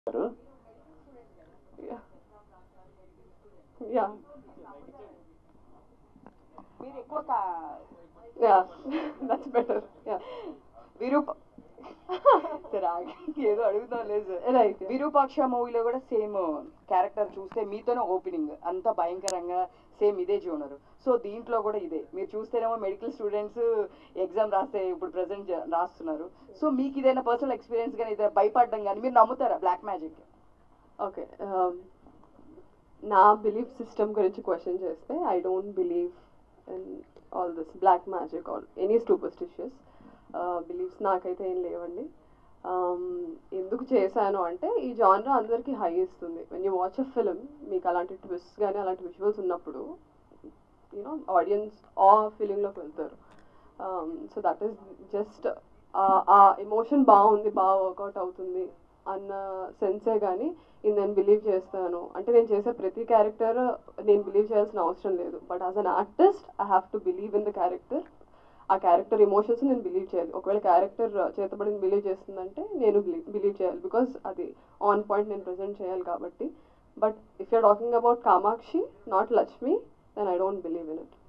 గారు యా మీరు ఎక్కువ కా- yeah that's better yeah Virupa సరే ఆగి. ఏదో అడుగుతాం లేదు సార్ రైట్ విరూపాక్ష మూవీలో కూడా సేమ్ క్యారెక్టర్ చూస్తే మీతోనే ఓపెనింగ్ అంత భయంకరంగా సేమ్ ఇదే జోనరు సో దీంట్లో కూడా ఇదే మీరు చూస్తేనేమో మెడికల్ స్టూడెంట్స్ ఎగ్జామ్ రాస్తే ఇప్పుడు ప్రెసెంట్ రాస్తున్నారు సో మీకు ఇదైనా పర్సనల్ ఎక్స్పీరియన్స్ కానీ ఇదే భయపడడం కానీ మీరు నమ్ముతారా బ్లాక్ మ్యాజిక్ ఓకే నా బిలీఫ్ సిస్టమ్ గురించి క్వశ్చన్ చేస్తే I don't believe in all this black magic all any superstitious beliefs నాకైతే ఏం లేవండి Um, ఎందుకు చేశాను అంటే ఈ జానరా అందరికీ హై ఇస్తుంది when you watch a film మీకు అలాంటి ట్విస్ట్ కానీ అలాంటి విజువల్స్ ఉన్నప్పుడు యూనో ఆడియన్స్ ఆ ఫీలింగ్లోకి వెళ్తారు సో దట్ ఈస్ జస్ట్ ఆ ఎమోషన్ బాగుంది బాగా వర్కౌట్ అవుతుంది అన్న సెన్సే కానీ ఇది నేను బిలీవ్ చేస్తాను అంటే నేను చేసే ప్రతి క్యారెక్టర్ నేను బిలీవ్ చేయాల్సిన అవసరం లేదు but as an artist I have to believe in the character ఆ క్యారెక్టర్ ఎమోషన్స్ నేను బిలీవ్ చేయాలి ఒకవేళ క్యారెక్టర్ చేతబడిని బిలీవ్ చేస్తుందంటే నేను బిలీవ్ చేయాలి బికాస్ అది ఆన్ పాయింట్ నేను ప్రజెంట్ చేయాలి కాబట్టి but if you're talking about Kamakshi not Lakshmi then I don't believe in it